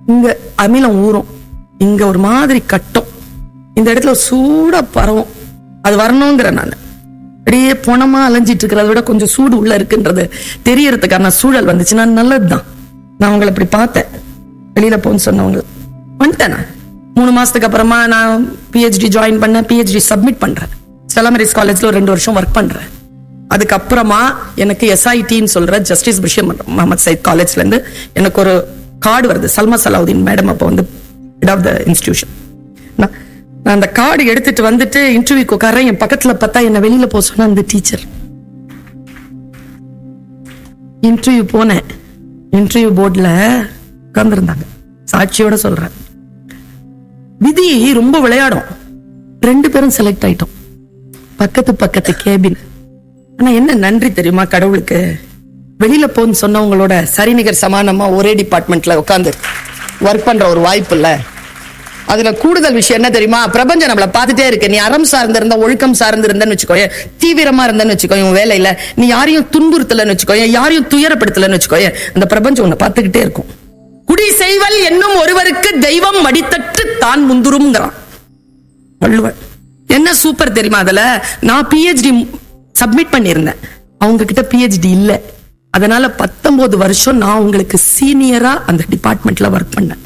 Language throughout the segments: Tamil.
இங்க அமிலம் ஊறும் இங்க ஒரு மாதிரி கட்டும் இந்த இடத்துல சூடா பரவும் அது வரணுங்கிற நான் அப்படியே பொணமா அலைஞ்சிட்டு இருக்கிறத விட கொஞ்சம் சூடு உள்ள இருக்குன்றது தெரியறதுக்கான சூழல் வந்துச்சுன்னா நல்லதுதான் நான் உங்களை இப்படி பார்த்தேன் வெளியில போன்னு சொன்னவங்க வந்துட்டேன் நான். மூணு மாசத்துக்கு அப்புறமா நான் பிஹெச்டி ஜாயின் பண்ண பிஹெச்டி சப்மிட் பண்றேன் செலமரிஸ் காலேஜ்ல ஒரு ரெண்டு வருஷம் ஒர்க் பண்றேன் அதுக்கப்புறமா எனக்கு எஸ்ஐடின்னு சொல்ற ஜஸ்டிஸ் பஷீர் முகமது சைத் காலேஜ்ல இருந்து எனக்கு ஒரு கார்டு வருது சல்மா சலாவுதீன் மேடம் அப்போ வந்து ஹெட் ஆஃப் த இன்ஸ்டிடியூஷன் நான் நான் அந்த கார்டு எடுத்துட்டு வந்துட்டு இன்டர்வியூக்கு உட்காரேன் என் பக்கத்துல பார்த்தா என்ன வெளியில போக சொன்ன அந்த டீச்சர் இன்டர்வியூ போனேன் இன்டர்வியூ போர்டில் உட்கார்ந்துருந்தாங்க சாட்சியோட சொல்றேன் விதி ரொம்ப விளையாடும் ரெண்டு பேரும் செலக்ட் ஆயிட்டோம் பக்கத்து பக்கத்து கேபின் ஆனா என்ன நன்றி தெரியுமா கடவுளுக்கு வெளியில போன்னு சொன்னவங்களோட சரிநிகர் சமானமா ஒரே டிபார்ட்மெண்ட்ல உட்காந்து ஒர்க் பண்ற ஒரு வாய்ப்பு இல்ல அதுல கூடுதல் விஷயம் என்ன தெரியுமா பிரபஞ்சம் நம்மள பார்த்துட்டே இருக்கு நீ அறம் சார்ந்து இருந்த ஒழுக்கம் சார்ந்து இருந்தன்னு வச்சுக்கோயே தீவிரமா இருந்தன்னு வச்சுக்கோயே உன் வேலையில நீ யாரையும் துன்புறுத்தலன்னு வச்சுக்கோயே யாரையும் துயரப்படுத்தலன்னு வச்சுக்கோயே அந்த பிரபஞ்சம் உன்னை பார்த்துக்கிட்டே இருக்கும் குடி செய்வல் என்னும் ஒருவருக்கு தெய்வம் மடித்தட்டு தான் முந்துரும்ங்கிறான் வள்ளுவர் என்ன சூப்பர் தெரியுமா அதுல நான் பிஹெச்டி சப்மிட் பண்ணியிருந்தேன் அவங்க கிட்ட பிஹெச்டி இல்ல அதனால பத்தொன்பது வருஷம் நான் உங்களுக்கு சீனியரா அந்த டிபார்ட்மெண்ட்ல ஒர்க் பண்ணேன்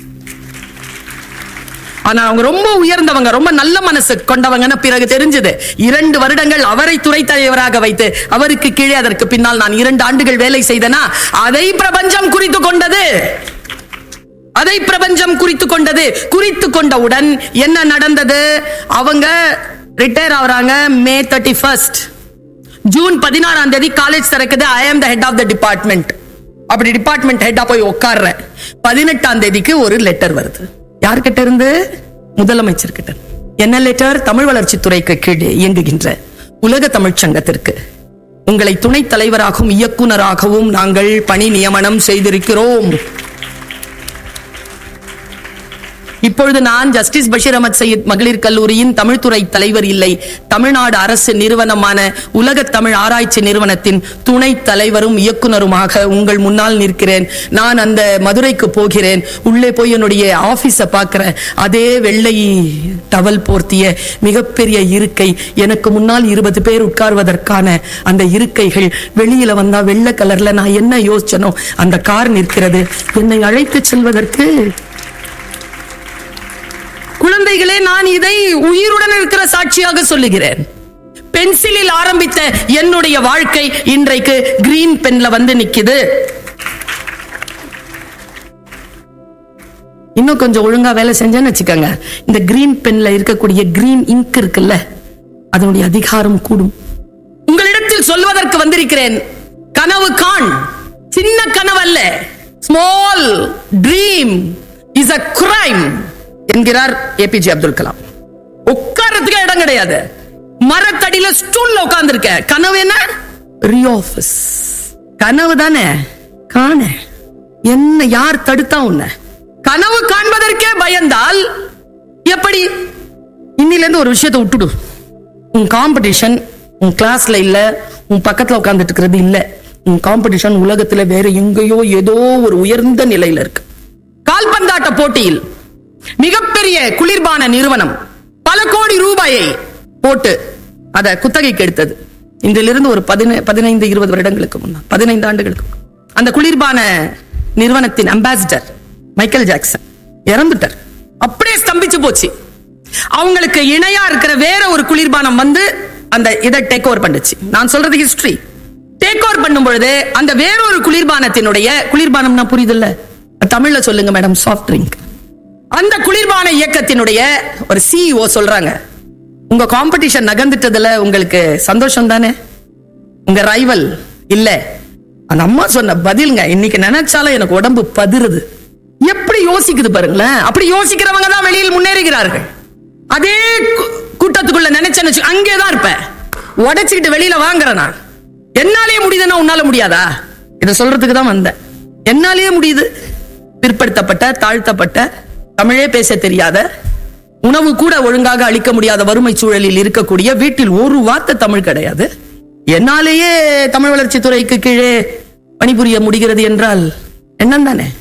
ஆனா அவங்க ரொம்ப உயர்ந்தவங்க ரொம்ப நல்ல மனசு கொண்டவங்கன்னு பிறகு தெரிஞ்சது இரண்டு வருடங்கள் அவரை துறை தலைவராக வைத்து அவருக்கு கீழே அதற்கு பின்னால் நான் இரண்டு ஆண்டுகள் வேலை செய்தனா அதை பிரபஞ்சம் குறித்து கொண்டது அதை பிரபஞ்சம் குறித்து கொண்டது குறித்து கொண்டவுடன் என்ன நடந்தது அவங்க ரிட்டையர் ஆகுறாங்க மே தேர்ட்டி ஃபர்ஸ்ட் ஜூன் பதினாறாம் தேதி காலேஜ் திறக்குது I am the head of the department அப்படி டிபார்ட்மெண்ட் ஹெட்டா போய் உட்கார்றேன் பதினெட்டாம் தேதிக்கு ஒரு லெட்டர் வருது யார்கிட்ட இருந்து முதலமைச்சர் கிட்ட என்ன லெட்டர் தமிழ் வளர்ச்சித்துறைக்கு கீழே இயங்குகின்ற உலக தமிழ்ச் சங்கத்திற்கு உங்களை துணைத் தலைவராகவும் இயக்குனராகவும் நாங்கள் பணி நியமனம் செய்திருக்கிறோம் இப்பொழுது நான் ஜஸ்டிஸ் பஷீர் அஹமத் சையத் மகளிர் கல்லூரியின் தமிழ்துறை தலைவர் இல்லை தமிழ்நாடு அரசு நிறுவனமான உலக தமிழ் ஆராய்ச்சி நிறுவனத்தின் துணைத் தலைவரும் இயக்குனருமாக உங்கள் முன்னால் நிற்கிறேன் நான் அந்த மதுரைக்கு போகிறேன் உள்ளே போய் என்னுடைய ஆபீஸ பார்க்கிறேன் அதே வெள்ளை டவல் போர்த்திய மிகப்பெரிய இருக்கை எனக்கு முன்னால் இருபது பேர் உட்கார்வதற்கான அந்த இருக்கைகள் வெளியில வந்தா வெள்ளை கலர்ல நான் என்ன யோசிச்சனோ அந்த கார் நிற்கிறது என்னை அழைத்து செல்வதற்கு குழந்தைகளே நான் இதை உயிருடன் இருக்கிற சாட்சியாக சொல்லுகிறேன் பென்சிலில் ஆரம்பித்த என்னுடைய வாழ்க்கை இன்றைக்கு கிரீன் பென்ல வந்து நிக்குது இன்னும் கொஞ்சம் ஒழுங்கா வேலை செஞ்சேன்னு வச்சுக்கோங்க இந்த கிரீன் பென்ல இருக்கக்கூடிய கிரீன் இங்க் இருக்குல்ல அதனுடைய அதிகாரம் கூடும் உங்களிடத்தில் சொல்வதற்கு வந்திருக்கிறேன் கனவு காண் சின்ன கனவு அல்ல small dream is a crime என்கிறார் ஏபிஜே அப்துல் கலாம் உட்கார்றதுக்கு இடம் கிடையாது மரத்தடியில ஸ்டூல்ல உட்கார்ந்துருக்க கனவு என்ன ரியோஃபஸ் கனவு தானே காண என்ன யார் தடுத்தா உன்னை கனவு காண்பதற்கே பயந்தால் எப்படி இன்னில இருந்து ஒரு விஷயத்தை விட்டுடு உன் காம்படிஷன் உன் கிளாஸ்ல இல்ல உன் பக்கத்துல உட்கார்ந்துட்டு இருக்கிறது இல்ல உன் காம்படிஷன் உலகத்துல வேற எங்கேயோ ஏதோ ஒரு உயர்ந்த நிலையில இருக்கு கால்பந்தாட்ட போட்டியில் மிகப்பெரிய குளிர்பான நிறுவனம் பல கோடி ரூபாயை போட்டு அதை குத்தகைக்கு எடுத்தது இன்றிலிருந்து ஒரு பதினை பதினைந்து இருபது வருடங்களுக்கு முன்னால் பதினைந்து ஆண்டுகளுக்கு முன்னால். அந்த குளிர்பான நிறுவனத்தின் அம்பாசிடர் மைக்கேல் ஜாக்சன் இறந்துட்டார் அப்படியே ஸ்தம்பிச்சு போச்சு அவங்களுக்கு இணையா இருக்கிற வேற ஒரு குளிர்பானம் வந்து அந்த இதை டேக் ஓவர் பண்ணுச்சு நான் சொல்றது ஹிஸ்டரி டேக் ஓவர் பண்ணும் பொழுது அந்த வேறொரு குளிர்பானத்தினுடைய குளிர்பானம்னா புரியுதுல்ல தமிழ்ல சொல்லுங்க மேடம் சாஃப்ட் ட்ரிங்க் அந்த குளிர்பான இயக்கத்தினுடைய ஒரு சிஇஓ சொல்றாங்க உங்க காம்படிஷன் நகர்ந்துட்டதுல உங்களுக்கு சந்தோஷம் தானே உங்க ரைவல் இல்ல அந்த அம்மா சொன்ன பதிலுங்க இன்னைக்கு நினைச்சாலும் எனக்கு உடம்பு பதிருது எப்படி யோசிக்குது பாருங்களேன் அப்படி யோசிக்கிறவங்க தான் வெளியில் முன்னேறுகிறார்கள் அதே கூ- கூட்டத்துக்குள்ள நினைச்சேன்னு வச்சு அங்கேதான் இருப்பேன் உடைச்சுக்கிட்டு வெளியில வாங்குறேன் நான் என்னாலேயே முடியுதுன்னா உன்னால முடியாதா இதை சொல்றதுக்கு தான் வந்தேன் என்னாலேயே முடியுது பிற்படுத்தப்பட்ட தாழ்த்தப்பட்ட தமிழே பேச தெரியாத உணவு கூட ஒழுங்காக அளிக்க முடியாத வறுமை சூழலில் இருக்கக்கூடிய வீட்டில் ஒரு வார்த்தை தமிழ் கிடையாது என்னாலேயே தமிழ் வளர்ச்சித் துறைக்கு கீழே பணிபுரிய முடிகிறது என்றால் என்னன்னு தானே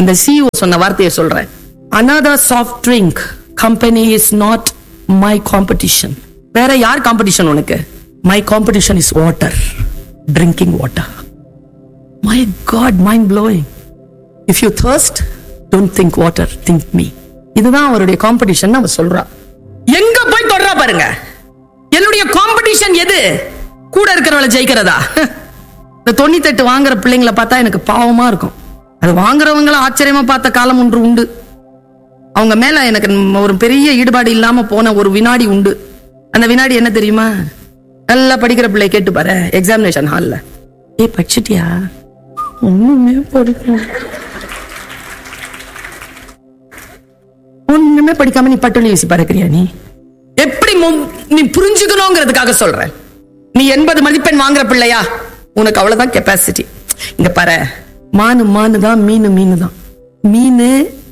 அந்த சிஓ சொன்ன வார்த்தையை சொல்றேன் another soft drink company is not my competition வேற யார் காம்படிஷன் உனக்கு my competition is water drinking water my god mind blowing if you thirst don't think water think me இதுதான் அவருடைய காம்படிஷன் அவ சொல்றா எங்க போய் தொடரா பாருங்க என்னுடைய காம்படிஷன் எது கூட இருக்கிறவளை ஜெயிக்கிறதா இந்த தொண்ணூத்தெட்டு வாங்குற பிள்ளைங்களை பார்த்தா எனக்கு பாவமா இருக்கும் அது வாங்குறவங்கள ஆச்சரியமா பார்த்த காலம் ஒன்று உண்டு அவங்க மேல எனக்கு ஒரு பெரிய ஈடுபாடு இல்லாம போன ஒரு வினாடி உண்டு அந்த வினாடி என்ன தெரியுமா நல்லா படிக்கிற பிள்ளை கேட்டு பாரு எக்ஸாமினேஷன் ஹால்ல ஏய் படிச்சிட்டியா ஒண்ணுமே படிக்கல ஒண்ணுமே படிக்காம நீ பட்டுளி வீசி பறக்கிறியா நீ எப்படி மு- நீ புரிஞ்சுக்கணுங்கிறதுக்காக சொல்றேன் நீ எண்பது மதிப்பெண் வாங்குற பிள்ளையா உனக்கு அவ்வளவுதான் கெப்பாசிட்டி இங்க பாரு மானு மானு தான் மீனு மீனு தான் மீனு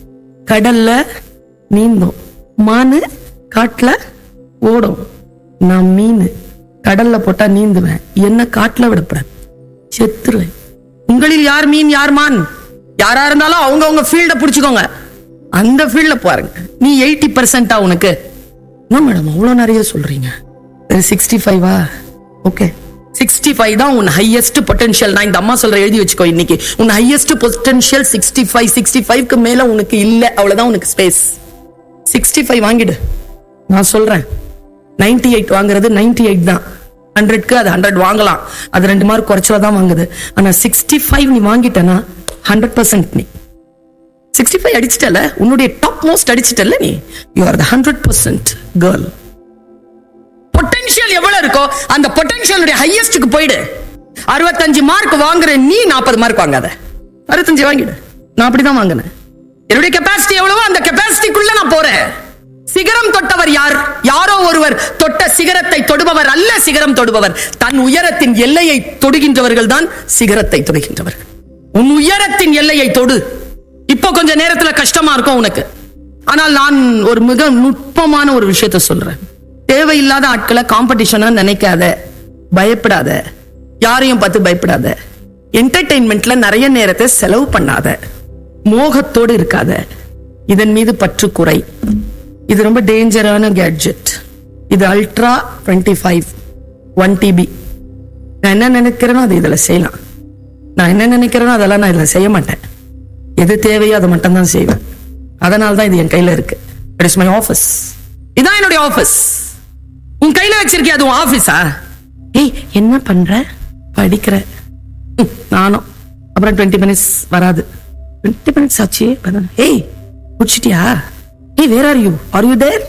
கடல்ல நீந்தும் மானு காட்டுல ஓடும் நான் மீன் கடல்ல போட்டா நீந்துவேன் என்ன காட்டுல விடப்படாது செத்துருவேன் உங்களில் யார் மீன் யார் மான் யாரா இருந்தாலும் அவங்க அவங்க ஃபீல்ட புடிச்சுக்கோங்க அந்த ஃபீல்ட்ல பாருங்க நீ எயிட்டி பர்சன்டா உனக்கு என்ன மேடம் அவ்வளவு நிறைய சொல்றீங்க சிக்ஸ்டி ஃபைவா ஓகே சிக்ஸ்டி ஃபைவ் தான் உன் ஹையஸ்ட் பொட்டன்ஷியல் நான் இந்த அம்மா சொல்ற எழுதி வச்சுக்கோ இன்னைக்கு உன் highest potential sixty five sixty ஃபைவ்க்கு மேல உனக்கு இல்ல அவ்வளவுதான் உனக்கு ஸ்பேஸ் சிக்ஸ்டி ஃபைவ் வாங்கிடு நான் சொல்றேன் 98 எயிட் வாங்குறது 98 எயிட் தான் ஹண்ட்ரட்க்கு அது ஹண்ட்ரட் வாங்கலாம் அது ரெண்டு மார்க் குறைச்சல தான் வாங்குது ஆனா சிக்ஸ்டி ஃபைவ் நீ வாங்கிட்டனா ஹண்ட்ரட் பர்சன்ட் நீ சிக்ஸ்டி ஃபைவ் அடிச்சிட்டல உன்னுடைய டாப் மோஸ்ட் அடிச்சிட்டல நீ you are the hundred percent girl potential எவ்வளவு இருக்கோ அந்த பொட்டன்ஷியலுடைய ஹையஸ்டுக்கு போயிடு அறுபத்தஞ்சு மார்க் வாங்குற நீ நாற்பது மார்க் வாங்காத அறுபத்தஞ்சு வாங்கிடு நான் அப்படிதான் வாங்கினேன் என்னுடைய கெப்பாசிட்டி எவ்வளவோ அந்த கெப்பாசிட்டிக்குள்ள நான் போறேன் சிகரம் தொட்டவர் யார் யாரோ ஒருவர் தொட்ட சிகரத்தை தொடுபவர் அல்ல சிகரம் தொடுபவர் தன் உயரத்தின் எல்லையை தொடுகின்றவர்கள் தான் சிகரத்தை தொடுகின்றவர்கள் உன் உயரத்தின் எல்லையை தொடு இப்போ கொஞ்ச நேரத்துல கஷ்டமா இருக்கும் உனக்கு ஆனால் நான் ஒரு மிக நுட்பமான ஒரு விஷயத்தை சொல்றேன் தேவையில்லாத ஆட்களை காம்படிஷனா நினைக்காத பயப்படாத யாரையும் பார்த்து பயப்படாத என்டர்டெயின்மெண்ட்ல நிறைய நேரத்தை செலவு பண்ணாத மோகத்தோடு இருக்காத இதன் மீது பற்று குறை இது ரொம்ப டேஞ்சரான கேட்ஜெட் இது ultra twenty five one TB நான் என்ன நினைக்கிறேனோ அது இதுல செய்யலாம் நான் என்ன நினைக்கிறேனோ அதெல்லாம் நான் இதுல செய்ய மாட்டேன் எது தேவையோ அதை மட்டும் தான் செய்வேன் அதனால தான் இது என் கையில இருக்கு இட் இஸ் மை ஆஃபீஸ் இதான் என்னுடைய ஆஃபீஸ் உன் கையில வச்சிருக்கிய அது உன் ஆபீஸா ஏய் என்ன பண்ற படிக்கிற ம், நானும் அப்புறம் டுவெண்ட்டி மினிட்ஸ் வராது டுவெண்ட்டி மினிட்ஸ் ஆச்சு வராது. ஏய் முடிச்சிட்டியா ஏய் where are you are you there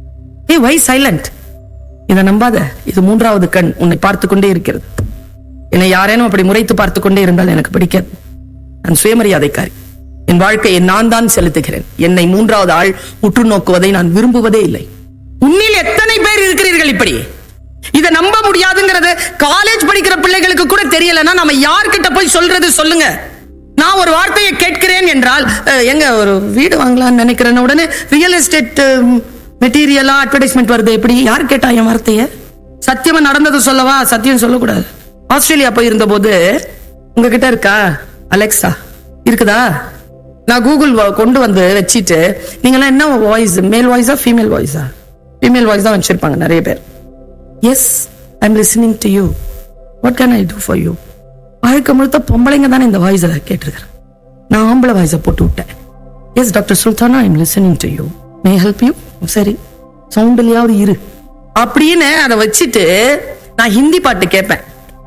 ஏய் வை சைலண்ட் இதை நம்பாத இது மூன்றாவது கண் உன்னை பார்த்து கொண்டே இருக்கிறது என்னை யாரேனும் அப்படி முறைத்து பார்த்து கொண்டே இருந்தால் எனக்கு பிடிக்காது நான் சுயமரியாதைக்காரி என் வாழ்க்கையை நான் தான் செலுத்துகிறேன் என்னை மூன்றாவது ஆள் உற்று நோக்குவதை நான் விரும்புவதே இல்லை உன்னில் எத்தனை பேர் இருக்கிறீர்கள் இப்படி இதை நம்ப முடியாதுங்கிறது காலேஜ் படிக்கிற பிள்ளைகளுக்கு கூட தெரியலன்னா நம்ம யார்கிட்ட போய் சொல்றது சொல்லுங்க நான் ஒரு வார்த்தையை கேட்கிறேன் என்றால் அஹ், எங்க ஒரு வீடு வாங்கலாம்னு நினைக்கிறேன் உடனே ரியல் எஸ்டேட் மெட்டீரியலா அட்வர்டைஸ்மெண்ட் வருது எப்படி யார் கேட்டா என் வார்த்தைய சத்தியமா நடந்தது சொல்லவா சத்தியம் சொல்லக்கூடாது ஆஸ்திரேலியா போயிருந்த போது உங்ககிட்ட இருக்கா அலெக்சா இருக்குதா நான் கூகுள் வ- கொண்டு வந்து வச்சிட்டு நீங்களாம் என்ன வாய்ஸ் மேல் வாய்ஸா ஃபீமேல் வாய்ஸா ஃபீமேல் வாய்ஸ் தான் வச்சிருப்பாங்க நிறைய பேர் yes I am listening to you what can I do for you வாழ்க்கை முழுத்த பொம்பளைங்க தானே இந்த வாய்ஸை கேட்டிருக்கிறேன் நான் ஆம்பளை வாய்ஸை போட்டு விட்டேன் yes doctor Sultana I am listening to you may help you சரி சவுண்ட்லயாவது இரு அப்படின்னு அதை வச்சுட்டு நான் ஹிந்தி பாட்டு கேட்பேன்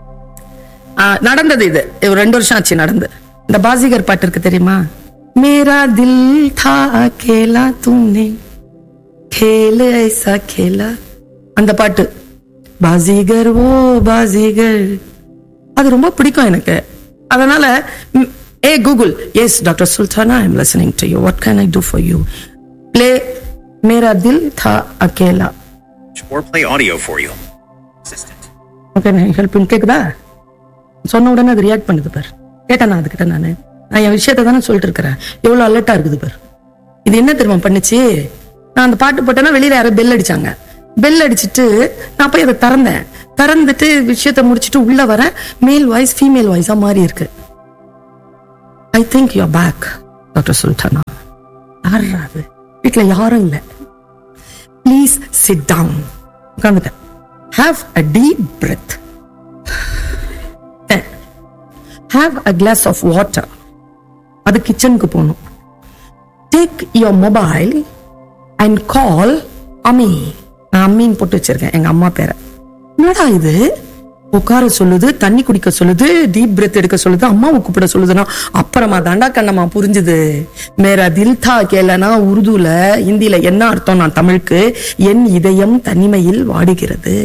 ஆ, நடந்தது இது இது ரெண்டு வருஷம் ஆச்சு நடந்து இந்த பாசிகர் பாட்டு இருக்கு தெரியுமா மேரா தில் தா அகேலா தூனே खेल ऐसा खेला அந்த பாட்டு பாசிகர் ஓ பாசிகர் அது ரொம்ப பிடிக்கும் எனக்கு அதனால ம், hey Google yes doctor Sultana I am listening to you what can I do for you play Mera Dil Tha Akela or play audio for you. Assistant. Okay help கேக்குதா சொன்ன உடனே அது ரியாக்ட் பண்ணுது பார் கேட்டேன் அதுக்கிட்ட நானு நான் என் விஷயத்த தானே சொல்லிட்டு இருக்கிறேன் எவ்வளவு அலர்ட்டா இருக்குது பார் இது என்ன தெரியுமா பண்ணுச்சு நான் அந்த பாட்டு போட்டேன்னா வெளியில யாரோ பெல் அடிச்சாங்க பெல் அடிச்சிட்டு நான் போய் அதை திறந்தேன் திறந்துட்டு விஷயத்த முடிச்சிட்டு உள்ள வரேன் மேல் வாய்ஸ் ஃபீமேல் வாய்ஸா மாறி இருக்கு I think you back doctor Sultana யாரா அது வீட்டுல யாரும் இல்லை ப்ளீஸ் சிட் டவுன் உட்காந்துட்டேன் have a deep breath have a glass of water அது கிச்சனுக்கு போகணும் take your mobile and call அம்மி நான் அம்மின்னு போட்டு வச்சிருக்கேன் எங்க அம்மா பேரை என்னடா இது உட்கார சொல்லுது தண்ணி குடிக்க சொல்லுது டீப் பிரெத் எடுக்க சொல்லுது அம்மாவை கூப்பிட சொல்லுதுன்னா அப்புறமா தாண்டா கண்ணம்மா புரிஞ்சுது மேரா தில் தா கேலனா உருதுல ஹிந்தில என்ன அர்த்தம் நான் தமிழுக்கு என் இதயம் தனிமையில் வாடுகிறது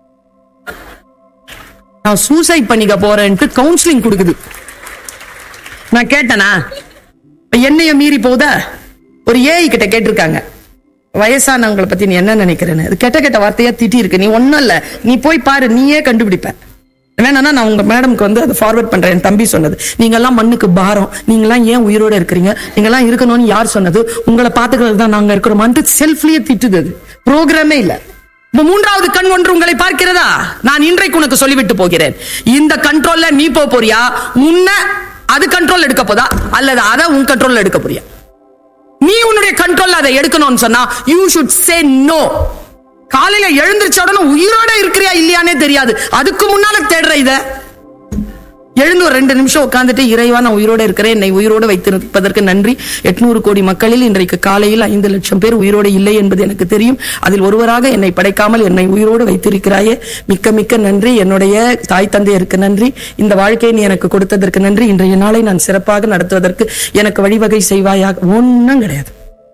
நான் சூசைட் பண்ணிக்க போறேன்ட்டு கவுன்சிலிங் கொடுக்குது நான் கேட்டனா இப்ப என்னைய மீறி போதா ஒரு ஏஐ கிட்ட கேட்டிருக்காங்க வயசானவங்களை பத்தி நீ என்ன நினைக்கிறேன்னு இது கெட்ட கெட்ட வார்த்தையா திட்டி இருக்கு நீ ஒண்ணும் இல்ல நீ போய் பாரு நீயே கண்டுபிடிப்ப வேணானா நான் உங்க மேடம்க்கு வந்து அதை ஃபார்வர்ட் பண்றேன் என் தம்பி சொன்னது நீங்க எல்லாம் மண்ணுக்கு பாரம் நீங்க எல்லாம் ஏன் உயிரோட இருக்கிறீங்க நீங்க எல்லாம் இருக்கணும்னு யார் சொன்னது உங்களை பாத்துக்கிறது தான் நாங்க இருக்கிறோமான்ட்டு செல்ஃப்லயே திட்டுது அது ப்ரோக்ராமே இல்ல இப்ப மூன்றாவது கண் ஒன்று உங்களை பார்க்கிறதா நான் இன்றைக்கு உனக்கு சொல்லிவிட்டு போகிறேன் இந்த கண்ட்ரோல்ல நீ போக போறியா உன்ன அது கண்ட்ரோல் எடுக்க போதா அல்லது அதை உன் கண்ட்ரோல்ல எடுக்க போறியா நீ உன்னுடைய கண்ட்ரோல்ல அதை எடுக்கணும்னு சொன்னா யூ ஷுட் சே நோ காலையில எழுந்திருச்ச உடனே உயிரோட இருக்கிறியா இல்லையானே தெரியாது அதுக்கு முன்னால தேடுற இத எழுந்து ஒரு ரெண்டு நிமிஷம் உட்கார்ந்துட்டு இறைவா நான் உயிரோட இருக்கிறேன் என்னை உயிரோடு வைத்திருப்பதற்கு நன்றி எட்நூறு கோடி மக்களில் இன்றைக்கு காலையில் ஐந்து லட்சம் பேர் உயிரோடு இல்லை என்பது எனக்கு தெரியும் அதில் ஒருவராக என்னை படைக்காமல் என்னை உயிரோடு வைத்திருக்கிறாயே மிக்க மிக்க நன்றி என்னுடைய தாய் தந்தையருக்கு நன்றி இந்த வாழ்க்கையை நீ எனக்கு கொடுத்ததற்கு நன்றி இன்றைய நாளை நான் சிறப்பாக நடத்துவதற்கு எனக்கு வழிவகை செய்வாயாக ஒன்றும் கிடையாது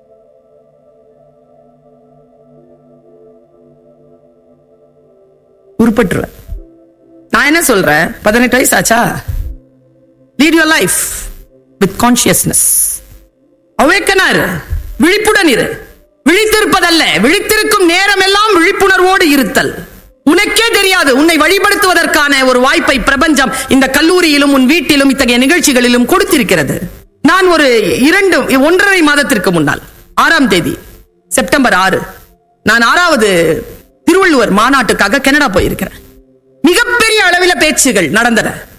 உருப்பட்டுருவேன் நான் என்ன சொல்றேன் பதினெட்டு வயசு ஆச்சா lead your life with consciousness awakener விழிப்புடன் இரு விழித்திருப்பதல்ல விழித்திருக்கும் நேரம் எல்லாம் விழிப்புணர்வோடு இருத்தல் உனக்கே தெரியாது உன்னை வழிபடுத்துவதற்கான ஒரு வாய்ப்பை பிரபஞ்சம் இந்த கல்லூரியிலும் உன் வீட்டிலும் இத்தகைய நிகழ்ச்சிகளிலும் கொடுத்திருக்கிறது நான் ஒரு இரண்டு ஒன்றரை மாதத்திற்கு முன்னால் ஆறாம் தேதி செப்டம்பர் ஆறு நான் ஆறாவது திருவள்ளுவர் மாநாட்டுக்காக கனடா போயிருக்கிறேன் மிகப்பெரிய அளவில் பேச்சுகள் நடந்தன